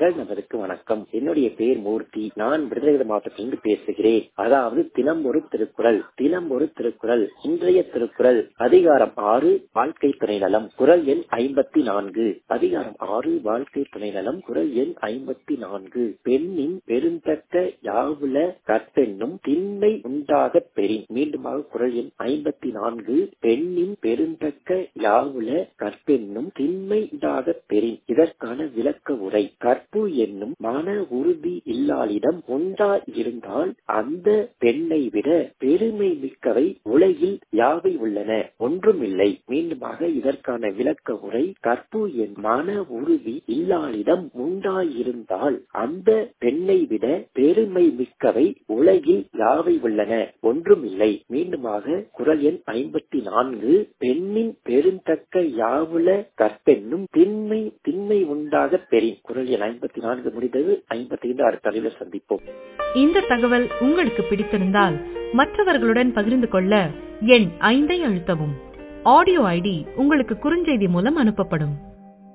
குரல் நபருக்கு வணக்கம் என்னுடைய பேர் மூர்த்தி நான் விருதுநகர் மாவட்டத்திலிருந்து பேசுகிறேன் அதாவது தினம் ஒரு திருக்குறள் தினம் ஒரு திருக்குறள் இன்றைய திருக்குறள் அதிகாரம் ஆறு வாழ்க்கை துணை நலம் குரல் எண் ஐம்பத்தி நான்கு அதிகாரம் ஆறு வாழ்க்கை துணை நலம் குரல் எண் ஐம்பத்தி நான்கு பெண்ணின் பெருந்தக்க யாவுல கற்பெண்ணும் திண்மை உண்டாக பெறின் மீண்டுமாக குரல் எண் ஐம்பத்தி நான்கு பெண்ணின் பெருந்தக்க யாவுல கற்பெண்ணும் திண்மை உண்டாக பெறின் இதற்கான விளக்க உரை கற்பு என்னும் மன உறுதி இல்லாளிடம் ஒன்றா இருந்தால் அந்த பெண்ணை விட பெருமை மிக்கவை உலகில் யாவை உள்ளன ஒன்றுமில்லை மீண்டுமாக இதற்கான விளக்க உரை கற்பு என் மன உறுதி இல்லாளிடம் உண்டாயிருந்தால் அந்த பெண்ணை விட பெருமை மிக்கவை உலகில் யாவை உள்ளன ஒன்றுமில்லை மீண்டுமாக குரல் எண் ஐம்பத்தி நான்கு பெண்ணின் பெருந்தக்க யாவுல கற்பெண்ணும் திண்மை திண்மை உண்டாக பெறின் குரல் எண் ஐம்பத்தி நான்கு முடிந்தது ஐம்பத்தி ஐந்து அடுத்த தலைவர் சந்திப்போம் இந்த தகவல் உங்களுக்கு பிடித்திருந்தால் மற்றவர்களுடன் பகிர்ந்து கொள்ள எண் ஐந்தை அழுத்தவும் ஆடியோ ஐடி உங்களுக்கு குறுஞ்செய்தி மூலம் அனுப்பப்படும்